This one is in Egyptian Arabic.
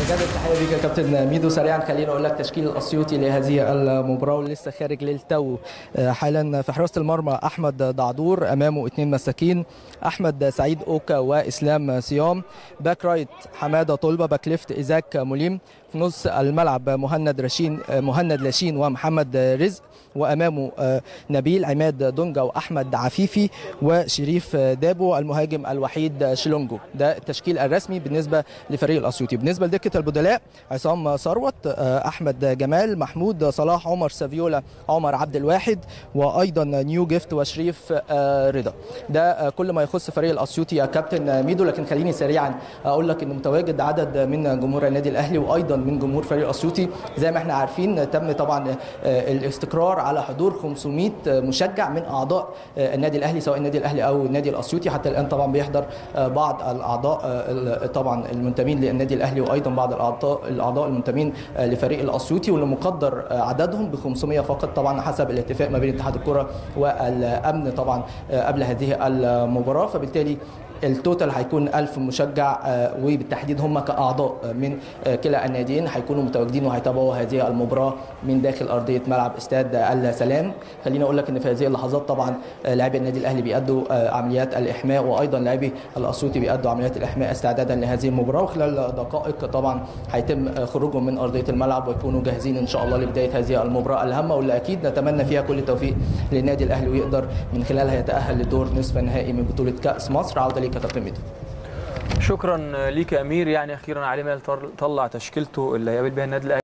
بجد التحيه بيك يا كابتن ميدو سريعا خليني اقول لك تشكيل الاسيوطي لهذه المباراه ولسه خارج للتو حالا في حراسه المرمى احمد دعدور امامه اثنين مساكين احمد سعيد اوكا واسلام صيام باك رايت حماده طلبه باك ليفت ايزاك مليم في نص الملعب مهند رشين مهند لاشين ومحمد رزق وامامه نبيل عماد دونجا واحمد عفيفي وشريف دابو المهاجم الوحيد شيلونجو ده التشكيل الرسمي بالنسبه لفريق الاسيوطي بالنسبه لدكه البدلاء عصام ثروت احمد جمال محمود صلاح عمر سافيولا عمر عبد الواحد وايضا نيو جيفت وشريف رضا ده كل ما يخص فريق الاسيوطي يا كابتن ميدو لكن خليني سريعا اقول لك ان متواجد عدد من جمهور النادي الاهلي وايضا من جمهور فريق الاسيوطي زي ما احنا عارفين تم طبعا الاستقرار على حضور 500 مشجع من اعضاء النادي الاهلي سواء النادي الاهلي او النادي الاسيوطي حتى الان طبعا بيحضر بعض الاعضاء طبعا المنتمين للنادي الاهلي وايضا بعض الاعضاء الاعضاء المنتمين لفريق الاسيوطي واللي مقدر عددهم ب 500 فقط طبعا حسب الاتفاق ما بين اتحاد الكره والامن طبعا قبل هذه المباراه فبالتالي التوتال هيكون 1000 مشجع وبالتحديد هم كاعضاء من كلا الناديين هيكونوا متواجدين وهيتابعوا هذه المباراه من داخل ارضيه ملعب استاد السلام خليني اقول لك ان في هذه اللحظات طبعا لاعبي النادي الاهلي بيأدوا عمليات الاحماء وايضا لاعبي الاسيوطي بيأدوا عمليات الاحماء استعدادا لهذه المباراه وخلال دقائق طبعا هيتم خروجهم من ارضيه الملعب ويكونوا جاهزين ان شاء الله لبدايه هذه المباراه الهامه واللي اكيد نتمنى فيها كل التوفيق للنادي الاهلي ويقدر من خلالها يتاهل لدور نصف النهائي من بطوله كاس مصر عوده ليك يا كابتن ميدو شكرا ليك يا امير يعني اخيرا علي مال طلع تشكيلته اللي هيقابل بها النادي الاهلي